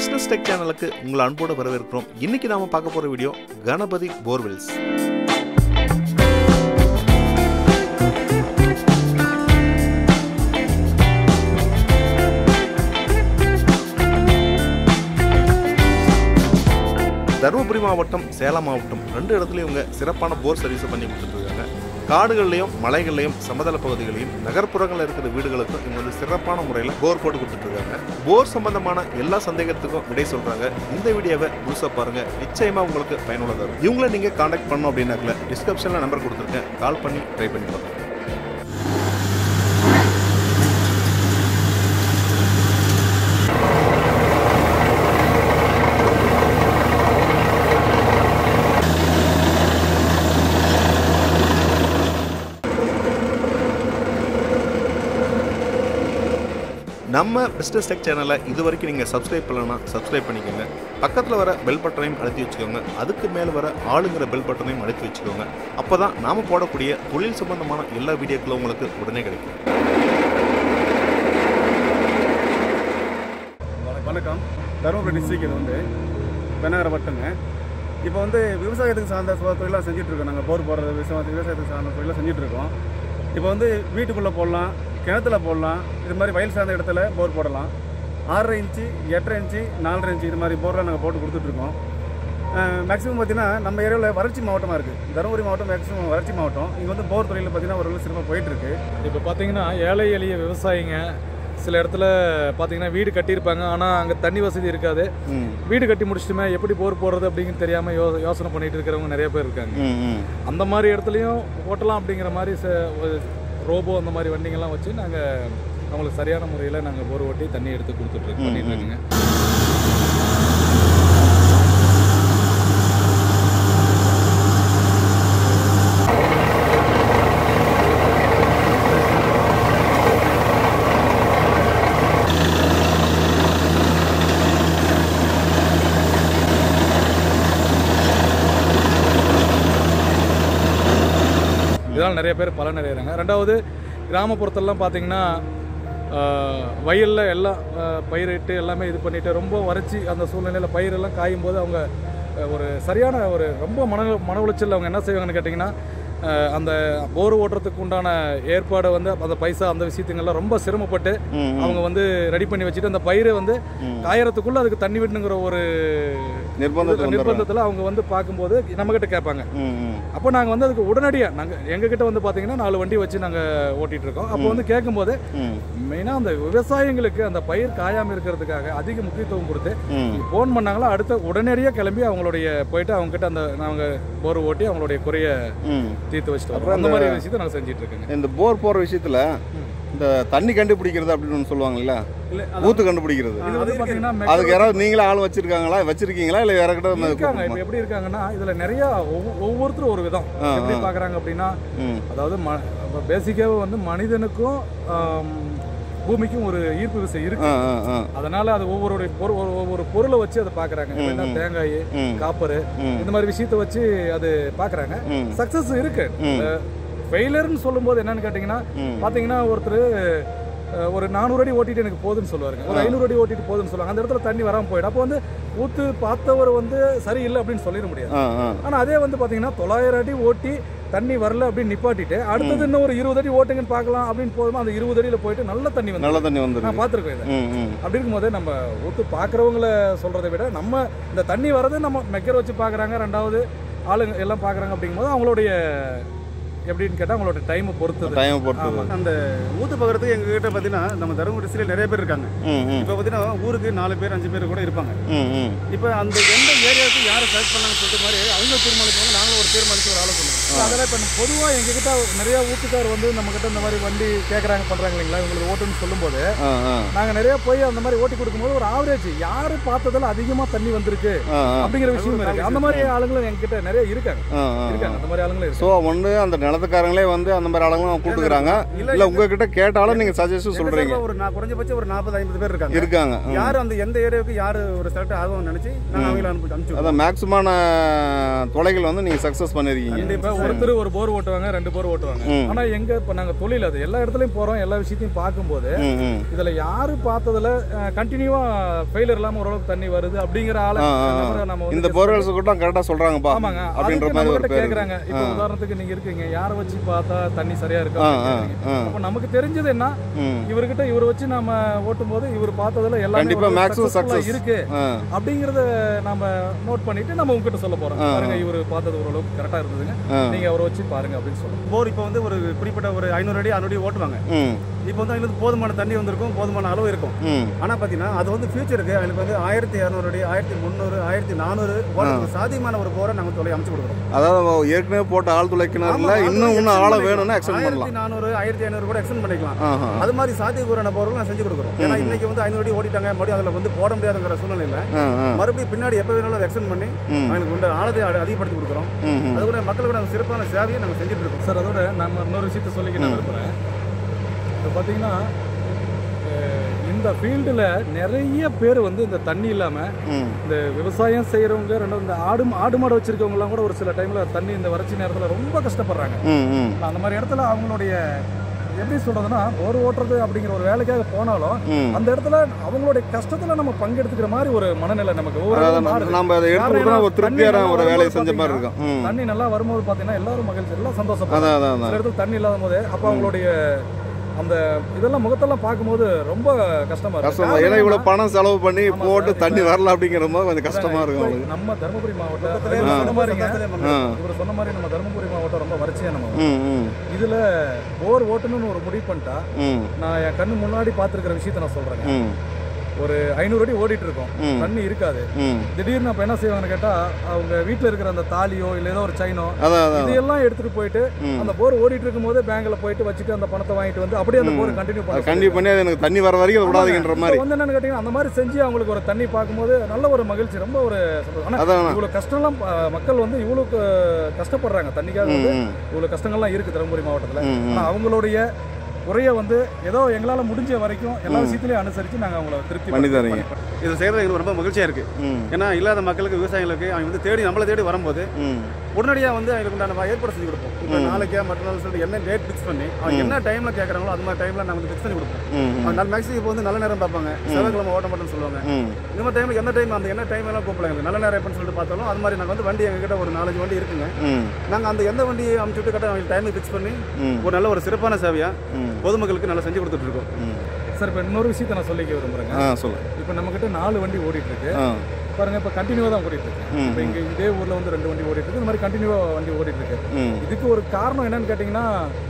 Business tech சேனலுக்கு உங்களை அன்போடு வரவேற்கிறோம் இன்னைக்கு நாம பார்க்க போற வீடியோ கணபதி போர்வெல்ஸ் தருமபுரி மாவட்டம் சேலம் மாவட்டம் ரெண்டு இடத்துலையும் இவங்க சிறப்பான போர் சர்வீஸை பண்ணி கொடுத்துட்டு இருக்காங்க காடுகள்லையும் மலைகள்லையும் சமதள பகுதிகளையும் நகர்ப்புறங்களில் இருக்கிற வீடுகளுக்கும் இவங்க வந்து சிறப்பான முறையில் போர் போட்டு கொடுத்துட்டு இருக்காங்க போர் சம்பந்தமான எல்லா சந்தேகத்துக்கும் விடை சொல்றாங்க இந்த வீடியோவை முழுசா பாருங்க நிச்சயமா உங்களுக்கு பயனுள்ளதா இருக்கும் இவங்கள நீங்க காண்டாக்ட் பண்ணணும் அப்படின்னாக்கல டிஸ்கிரிப்ஷன்ல நம்பர் கொடுத்துருக்கேன் கால் பண்ணி ட்ரை பண்ணி பாருங்க நம்ம பிஸ்னஸ் டெக் சேனலை இது வரைக்கும் நீங்கள் சப்ஸ்கிரைப் பண்ணலன்னா சப்ஸ்கிரைப் பண்ணிக்கோங்க பக்கத்தில் வர பெல் பட்டனையும் அழுத்தி வச்சுக்கோங்க அதுக்கு மேலே வர ஆளுங்கிற பெல் பட்டனையும் அழுத்தி வச்சுக்கோங்க அப்போ தான் நாம் போடக்கூடிய தொழில் சம்பந்தமான எல்லா வீடியோக்களும் உங்களுக்கு உடனே கிடைக்கும் வணக்கம் தருமபுரி டிஸ்ட்ரிக்ட் இது வந்து பெண்ணகர வட்டங்க இப்போ வந்து விவசாயத்துக்கு சார்ந்த சுக தொழிலாக செஞ்சுட்ருக்கோம் நாங்கள் போர் போடுறது விவசாயத்துக்கு விவசாயத்துக்கு சார்ந்த தொழிலாக செஞ்சுட்ருக்கோம் இப்போ வந்து வீட்டுக்குள்ளே போடலாம் கிணத்துல போடலாம் இது மாதிரி வயல் சார்ந்த இடத்துல போர் போடலாம் ஆறரை இன்ச்சு எட்டரை இன்ச்சு நாலரை இன்ச்சு இது மாதிரி போர்லாம் நாங்கள் போட்டு கொடுத்துட்ருக்கோம் மேக்ஸிமம் பார்த்தீங்கன்னா நம்ம ஏரியாவில் வறட்சி மாவட்டமாக இருக்குது தருமபுரி மாவட்டம் மேக்ஸிமம் வறட்சி மாவட்டம் இங்கே வந்து போர் தொழிலில் பார்த்தீங்கன்னா ஒரு சிறப்பாக போயிட்டுருக்கு இப்போ பார்த்தீங்கன்னா ஏழை எளிய விவசாயிங்க சில இடத்துல பார்த்தீங்கன்னா வீடு கட்டியிருப்பாங்க ஆனால் அங்கே தண்ணி வசதி இருக்காது வீடு கட்டி முடிச்சிட்டுமே எப்படி போர் போடுறது அப்படிங்கிறது தெரியாமல் யோ யோசனை பண்ணிட்டு இருக்கிறவங்க நிறைய பேர் இருக்காங்க அந்த மாதிரி இடத்துலையும் ஓட்டலாம் அப்படிங்கிற மாதிரி ச- ஒரு ரோபோ அந்த மாதிரி வண்டிங்கெல்லாம் வச்சு நாங்கள் அவங்களுக்கு சரியான முறையில் நாங்கள் போர் ஓட்டி தண்ணி எடுத்து கொடுத்துட்ருக்கோம் பண்ணிட்டு இருக்கோங்க இதனால் நிறைய பேர் பலன் அடைகிறாங்க ரெண்டாவது கிராமப்புறத்துலலாம் பார்த்தீங்கன்னா வயலில் எல்லாம் ஆஹ், பயிரிட்டு எல்லாமே இது பண்ணிட்டு ரொம்ப வறட்சி அந்த சூழ்நிலையில் பயிரெல்லாம் காயும் போது அவங்க ஆஹ், ஒரு சரியான ஒரு ரொம்ப மன மன உளைச்சல் அவங்க என்ன செய்வாங்கன்னு கேட்டிங்கன்னா ஆஹ், அந்த போர் ஓட்டுறதுக்கு உண்டான ஏற்பாடை வந்து அந்த பைசா அந்த விஷயத்துங்கெல்லாம் ரொம்ப சிரமப்பட்டு அவங்க வந்து ரெடி பண்ணி வச்சுட்டு அந்த பயிரை வந்து காயறதுக்குள்ள அதுக்கு தண்ணி விடணுங்கிற ஒரு நிர்பந்தத்தில் நிர்பந்தத்தில் அவங்க வந்து பார்க்கும்போது நம்மக்கிட்ட கேட்பாங்க அப்போ நாங்கள் வந்து அதுக்கு உடனடியாக நாங்கள் எங்ககிட்ட வந்து பார்த்தீங்கன்னா நாலு வண்டி வச்சு நாங்கள் ஓட்டிகிட்டு இருக்கோம் அப்போ வந்து கேட்கும்போது மெயினாக அந்த விவசாயிங்களுக்கு அந்த பயிர் காயாமல் இருக்கிறதுக்காக அதிக முக்கியத்துவம் கொடுத்து ஃபோன் பண்ணாங்களோ அடுத்த உடனடியாக கிளம்பி அவங்களுடைய போயிட்டு அவங்ககிட்ட அந்த நாங்கள் போர் ஓட்டி அவங்களுடைய குறைய தீர்த்து வச்சுட்டு வரோம் அந்த மாதிரி விஷயத்தை நாங்கள் செஞ்சுட்டு இருக்கோங்க இந்த போர் போற விஷயத்துல இந்த தண்ணி கண்டுபிடிக்கிறது அப்படின்னு ஒன்று சொல்லுவாங்கல்ல இல்லை ஊத்து கண்டுபிடிக்கிறது இது வந்து பார்த்தீங்கன்னா அதுக்கு யாராவது நீங்களே ஆள் வச்சிருக்காங்களா வச்சிருக்கீங்களா இல்ல வேற கிட்ட வந்து இருக்காங்க இப்போ கூப்பிடணுமா? எப்படி இருக்காங்கன்னா இதுல நிறைய ஒவ்வொ- ஒவ்வொருத்தரும் ஒரு விதம் ஆ, எப்படி ஆ. பார்க்கறாங்க அப்படின்னா ம், அதாவது ம பேசிக்காக வந்து மனிதனுக்கும் ஆம், பூமிக்கும் ஒரு ஈர்ப்பு விசை இருக்கு ஆ, ஆ, ஆ, அதனால அது ஒவ்வொரு பொரு- ஒரு- ஒவ்வொரு பொருளை வச்சு அதை பாக்குறாங்க ம், எப்படின்னா ம். தேங்காய் ம், காப்பர் ம், இந்த மாதிரி விஷயத்தை வச்சு அது பாக்குறாங்க ம், சக்சஸ் இருக்கு ம், ஃபெயிலியர்னு சொல்லும்போது என்னன்னு கேட்டிங்கன்னா ம், பாத்தீங்கன்னா ஒருத்தர் அஹ், ஒரு நானூறு அடி ஓட்டிட்டு எனக்கு போதுன்னு சொல்லுவாருங்க ஒரு ஆ. ஐநூறு அடி ஓட்டிட்டு போதுன்னு சொல்லுவாங்க அந்த இடத்துல தண்ணி வராம போயிடும் அப்போ வந்து ஊத்து பார்த்தவர் வந்து சரியில்லை அப்படின்னு சொல்லிட முடியாது ஆ, ஆ, ஆனா அதே வந்து பாத்தீங்கன்னா தொள்ளாயிரம் அடி ஓட்டி தண்ணி வரல அப்படின்னு நிப்பாட்டிட்டு அடுத்தது இன்னும் ஒரு இருபது அடி ஓட்டுங்கன்னு பார்க்கலாம் அப்படின்னு போதுமா அந்த இருபது அடியில போயிட்டு நல்ல தண்ணி வந்து நல்ல தண்ணி நான் வந்துருக்கு பார்த்துருக்கேன் இதை ம், ம், அப்படி இருக்கும்போது நம்ம ஊத்து பார்க்குறவங்கள சொல்றதை விட நம்ம இந்த தண்ணி வரது நம்ம மெக்கர் வச்சு பார்க்குறாங்க ரெண்டாவது ஆளுங்க எல்லாம் பார்க்குறாங்க அப்படிங்கும்போது அவங்களுடைய எப்படின்னு கேட்டால் அவங்களோட டைமை பொறுத்தது டைம் பொறுத்தது அந்த ஊத்து பார்க்குறதுக்கு எங்ககிட்ட பார்த்தீங்கன்னா நம்ம தருமபுரி டிஸ்ட்ரிக்டில் நிறைய பேர் இருக்காங்க ம், ம், இப்போ பார்த்தீங்கன்னா ஊருக்கு நாலு பேர் அஞ்சு பேர் கூட இருப்பாங்க ம், ம், இப்போ அந்த எந்த ஏரியாவுக்கு யாரை செலக்ட் பண்ணாங்கன்னு சொல்லிட்டு மாதிரி அவங்க தீர்மானிப்பாங்க நாங்களும் ஒரு தீர்மானிச்சு ஒரு ஆளை சொல்லுவோம் அதெல்லாம் இப்போ பொதுவாக எங்ககிட்ட நிறைய ஊத்துக்கார் வந்து நம்மக்கிட்ட இந்த மாதிரி வண்டி கேட்குறாங்க பண்ணுறாங்க இல்லைங்களா இவங்களுக்கு ஓட்டுன்னு சொல்லும்போது ஆ, ஆ, நாங்கள் நிறைய போய் அந்த மாதிரி ஓட்டி கொடுக்கும்போது ஒரு ஆவரேஜ் யார் பார்த்ததில் அதிகமாக தண்ணி வந்திருக்கு ஆ, ஆ, அப்படிங்கிற விஷயம் இருக்கு அந்த மாதிரி ஆளுங்களும் எங்ககிட்ட நிறைய இருக்காங்க ஆ, ஆ, இருக்காங்க அந்த மாதிரி ஆளுங்களும் ஸோ இருக்காங்க ஒன்று அந்த கிணத்துக்காரங்களே வந்து அந்த மாதிரி ஆளுங்களும் கூப்பிட்டுக்கிறாங்க இல்ல, இல்லை உங்ககிட்ட கேட்டாலும் நீங்கள் சஜஷன் எங்க சொல்கிறீங்க சார்பா ஒரு நான் குறைஞ்சபட்சம் ஒரு நாற்பது ஐம்பது பேர் இருக்காங்க இருக்காங்க ம். யார் அந்த எந்த ஏரியாவுக்கு யார் ஒரு செலக்ட் ஆகும்னு நினைச்சு நாங்கள் அவங்கள அனுப்பி அனுப்பிச்சு அதான் மேக்ஸிமான தொலைகள் வந்து நீங்கள் சக்ஸஸ் பண்ணியிருக்கீங்க கண்டிப்பா ஒருத்தர் ஒரு போர் ஓட்டுவாங்க ரெண்டு போர் ஓட்டுவாங்க ம். ஆனா எங்க இப்ப நாங்க தொழில் அது எல்லா இடத்துலயும் போறோம் எல்லா விஷயத்தையும் பார்க்கும்போது ம் ம் இதுல யாரு பார்த்ததுல கண்டினியூவா ஃபெயிலியர் இல்லாம ஓரளவுக்கு தண்ணி வருது அப்படிங்கிற ஆளை ஆ, ஆ, ஆ. நபரை நம்ம வந்து இந்த போர்வெல்ஸ் கூட கரெக்டாக சொல்கிறாங்கப்பா ஆமாங்க அப்படின்ற அதுக்கு மாதிரி ஒரு நம்மகிட்ட பேர் கேக்குறாங்க இப்போ உதாரணத்துக்கு நீங்க இருக்கீங்க யாரை வச்சு பார்த்தா தண்ணி சரியா இருக்கு ஆ அப்படின்னு ஆ கேக்குறீங்க. ஆ அப்ப நமக்கு தெரிஞ்சது என்ன ம் இவர்கிட்ட இவரை வச்சு நாம ஓட்டும் போது இவர் பார்த்ததுல எல்லாமே கண்டிப்பா ஒரு maximum successful-ஆ success. இருக்கு ஆ அப்படிங்கறத நாம நோட் பண்ணிட்டு நம்ம உங்ககிட்ட சொல்ல போறோம் ஆ, ஆ. பாருங்க இவர் பார்த்தது ஓரளவுக்கு கரெக்டா இருந்ததுங்க ஆ நீங்க அவரை வச்சு பாருங்க அப்படின்னு சொல்லுவோம் போர் இப்போ வந்து ஒரு குறிப்பிட்ட ஒரு ஐநூறு அடி அறுநூறு அடி ஓட்டுவாங்க ம் இப்போ வந்து அவங்களுக்கு போதுமான தண்ணி வந்திருக்கும் போதுமான அளவு இருக்கும் ம் ஆனால் பார்த்தீங்கன்னா அது வந்து ஃபியூச்சருக்கு அவங்களுக்கு வந்து ஆயிரத்தி இரநூறு அடி ஆயிரத்தி முந்நூறு ஆயிரத்தி நானூறு ஓட்டுறதுக்கு சாத்தியமான ஒரு போரை நாங்கள் தொலை அமைச்சு கொடுக்குறோம் அதாவது ஏற்கனவே போட்ட ஆள் துளைக்கிணறுல ஆமா, இன்னும் அது இன்னும் extend ஆழம் பண்ணிக்கலாம். வேணும்னா எக்ஸ்டெண்ட் பண்ணலாம் ஆயிரத்தி நானூறு ஆயிரத்தி ஐநூறு கூட எக்ஸ்டெண்ட் பண்ணிக்கலாம் ஆஹா அது மாதிரி சாத்தியக்கூறான போர்கள் நான் செஞ்சு கொடுக்குறோம் ஏன்னா இன்னைக்கு வந்து ஐநூறு அடி ஓடிட்டாங்க மறுபடியும் அதில் வந்து போட முடியாதுங்கிற சூழ்நிலையில் ஆ ஆ மறுபடியும் பின்னாடி எப்போ வேணாலும் அதை எக்ஸ்டெண்ட் பண்ணி ம் அவங்களுக்கு உள்ள ஆழத்தை அடி- அதிகப்படுத்தி கொடுக்குறோம் ம் ம் அது கூட மக்களுக்கு நாங்கள் சிறப்பான சேவையை நாங்கள் செஞ்சுட்டு இருக்கோம் சார் அதோட நம்ம இன்னொரு விஷயத்த சொல்லிக்க நான் விரும்புகிறேன் இப்போ பார்த்தீங்கன்னா அஹ், இந்த ஃபீல்டில் நிறைய பேர் வந்து இந்த தண்ணி இல்லாமல் ம் இந்த விவசாயம் செய்கிறவங்க ரெண்டாவது இந்த ஆடு ஆடு மாடு வச்சிருக்கவங்கலாம் கூட ஒரு சில டைமில் தண்ணி இந்த வறட்சி நேரத்தில் ரொம்ப கஷ்டப்படுறாங்க ம் ம் அந்த மாதிரி இடத்துல அவங்களுடைய எப்படி சொல்றதுன்னா ஒரு ஓட்டுறது அப்படிங்கிற ஒரு வேலைக்காக போனாலும் ம் அந்த இடத்துல அவங்களுடைய கஷ்டத்துல நம்ம பங்கெடுத்துக்கிற மாதிரி ஒரு மனநிலை நமக்கு ஒவ்வொரு அதாவது இடத்துல மாறுது. நம்ம- நம்ம அதை எடுத்து கொடுத்தா ஒரு திருப்தியான ஒரு வேலையை செஞ்ச மாதிரி இருக்கும் ம் தண்ணி நல்லா வரும்போது பாத்தீங்கன்னா எல்லாரும் மகிழ்ச்சி எல்லாம் சந்தோஷம் அதான் அதான் சில அதான் இடத்துல தண்ணி இல்லாத போது அப்ப அவங்களுடைய அந்த இதெல்லாம் முகத்தெல்லாம் பார்க்கும்போது ரொம்ப கஷ்டமா இருக்கு கஷ்டம் தான் ஏன்னா இவ்வளவு பணம் செலவு பண்ணி ஆமா போட்டு சார். தண்ணி வரல அப்படிங்கிற போது கொஞ்சம் கஷ்டமா இருக்கும் இப்ப அவங்களுக்கு நம்ம தருமபுரி மாவட்டம் பக்கத்துலயே இவர் ஆ. சொன்ன மாதிரிங்க ஆ இவர் சொன்ன மாதிரி நம்ம தருமபுரி மாவட்டம் ரொம்ப வறட்சியா நம்ம ம் ம் இதுல போர் ஓட்டணும்னு ஒரு முடிவு பண்ணிட்டா ம் நான் என் கண்ணு முன்னாடி பார்த்துருக்கிற விஷயத்த நான் சொல்றேங்க ம் ஒரு ஐநூறு அடி ஓடிட்டு இருக்கோம் ம். தண்ணி இருக்காது ம் திடீர்னு அப்ப என்ன செய்வாங்கன்னு கேட்டா அவங்க வீட்ல இருக்கிற அந்த தாலியோ இல்ல ஏதோ ஒரு சைனோ அதான் அதான் இதையெல்லாம் எடுத்துட்டு போயிட்டு ம். அந்த போர் ஓடிட்டு இருக்கும்போது பேங்க்ல போயிட்டு வச்சுட்டு அந்த பணத்தை வாங்கிட்டு வந்து அப்படியே அந்த போர் கண்டினியூ அது பண்ணி கண்டிப்பாக பண்ணி அது எனக்கு தண்ணி வர வரைக்கும் அதை விடாதீங்கன்ற மாதிரி வந்து என்னன்னு கேட்டீங்கன்னா அந்த மாதிரி செஞ்சு அவங்களுக்கு ஒரு தண்ணி பார்க்கும்போது நல்ல ஒரு மகிழ்ச்சி ரொம்ப ஒரு சந்தோஷம் ஆனா அதான் இவ்வளவு கஷ்டம்லாம் அஹ், மக்கள் வந்து இவ்வளவு அஹ், கஷ்டப்படுறாங்க தண்ணிக்காக ம் வந்து ம் இவ்வளவு கஷ்டங்கள்லாம் இருக்கு தருமபுரி மாவட்டத்துல ம் ம் ஆனா அவங்களுடைய குறைய வந்து ஏதோ எங்களால முடிஞ்ச வரைக்கும் எல்லா விஷயத்திலையும் அனுசரிச்சு நாங்க அவங்கள திருப்தி பண்ணி தரீங்க. இது செய்கிறது எங்களுக்கு ரொம்ப மகிழ்ச்சியாக இருக்குது ம் ஏன்னா இல்லாத மக்களுக்கு விவசாயிகளுக்கு அவங்க வந்து தேடி நம்மளை தேடி வரும்போது ம் உடனடியாக வந்து அவங்களுக்கு உண்டான ஏற்பாடு செஞ்சு கொடுப்போம் இப்போ ம். நாளைக்கே மற்ற சொல்லிட்டு என்ன டேட் ஃபிக்ஸ் பண்ணி அவங்க ம். என்ன டைமில் கேட்குறாங்களோ அது மாதிரி டைமில் நாங்கள் வந்து ஃபிக்ஸ் பண்ணி கொடுப்போம் ம் ம் அவங்க மேக்ஸிமம் இப்போ வந்து நல்ல நேரம் பார்ப்பாங்க செவ்வாய்க்கிழமை ஓட்ட மாட்டோம்னு சொல்லுவாங்க ம் இந்த மாதிரி டைமில் எந்த டைம் அந்த என்ன டைம் எல்லாம் கூப்பிடலாம் நல்ல நேரம் எப்படின்னு சொல்லிட்டு பார்த்தாலும் அது மாதிரி நாங்கள் வந்து வண்டி எங்ககிட்ட ஒரு நாலஞ்சு வண்டி இருக்குங்க ம் நாங்கள் அந்த எந்த வண்டியை அமைச்சுட்டு கரெக்டாக அவங்க டைமை ஃபிக்ஸ் பண்ணி ம் ஒரு நல்ல ஒரு சிறப்பான சேவையாக ம் பொதுமக்களுக்கு நல்லா செஞ்சு கொடுத்துட்டு இருக்கோம் ம் சார் இப்போ இன்னொரு விஷயத்த நான் சொல்லிக்க விரும்புறேங்க ஆ சொல்லு இப்போ நம்ம கிட்ட நாலு வண்டி ஓடிட்டு இருக்கு ஆ பாருங்க இப்போ கண்டினியூவாக தான் ஓடிட்டு இருக்கு ம் இப்போ இங்க இதே ஊர்ல வந்து ரெண்டு வண்டி ஓடிட்டு இருக்கு இந்த மாதிரி கண்டினியூவாக வண்டி ஓடிட்டு இருக்கு ம் இதுக்கு ஒரு காரணம் என்னன்னு கேட்டிங்கன்னா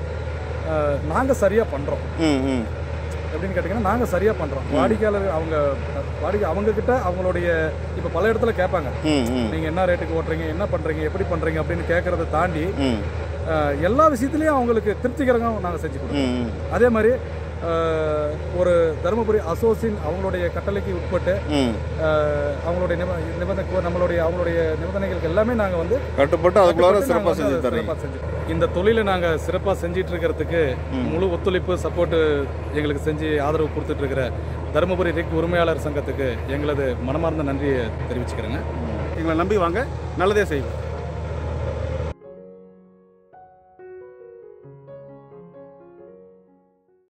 அஹ், நாங்க சரியா பண்றோம் ம் ம் எப்படின்னு கேட்டிங்கன்னா நாங்க சரியா பண்றோம் வாடிக்கையாளர் அவங்க வாடிக்கை அவங்க கிட்ட அவங்களுடைய இப்போ பல இடத்துல கேட்பாங்க ம் ம் நீங்க என்ன ரேட்டுக்கு ஓட்டுறீங்க என்ன பண்றீங்க எப்படி பண்றீங்க அப்படின்னு கேட்கறத தாண்டி ம் அஹ், எல்லா விஷயத்துலயும் அவங்களுக்கு திருப்திகரமாக நாங்க செஞ்சு கொடுப்போம் ம் அதே மாதிரி அஹ், ஒரு தருமபுரி அசோசின் அவங்களுடைய கட்டளைக்கு உட்பட்டு ம் அஹ், அவங்களுடைய நிப நிபந்தனை நம்மளுடைய அவங்களுடைய நிபந்தனைகளுக்கு எல்லாமே நாங்கள் வந்து கட்டுப்பட்டு அதுக்குள்ளார கட்டுப்பட்டு சிறப்பாக நாங்க செஞ்சு வந்து தரீங்க சிறப்பா செஞ்சு இந்த தொழிலை நாங்கள் சிறப்பாக செஞ்சிட்டு இருக்கிறதுக்கு ம். முழு ஒத்துழைப்பு சப்போர்ட்டு எங்களுக்கு செஞ்சு ஆதரவு கொடுத்துட்டு இருக்கிற தருமபுரி ரிக் உரிமையாளர் சங்கத்துக்கு எங்களது மனமார்ந்த நன்றியை தெரிவிச்சுக்கிறேங்க எங்களை நம்பி வாங்க நல்லதே செய்வோம்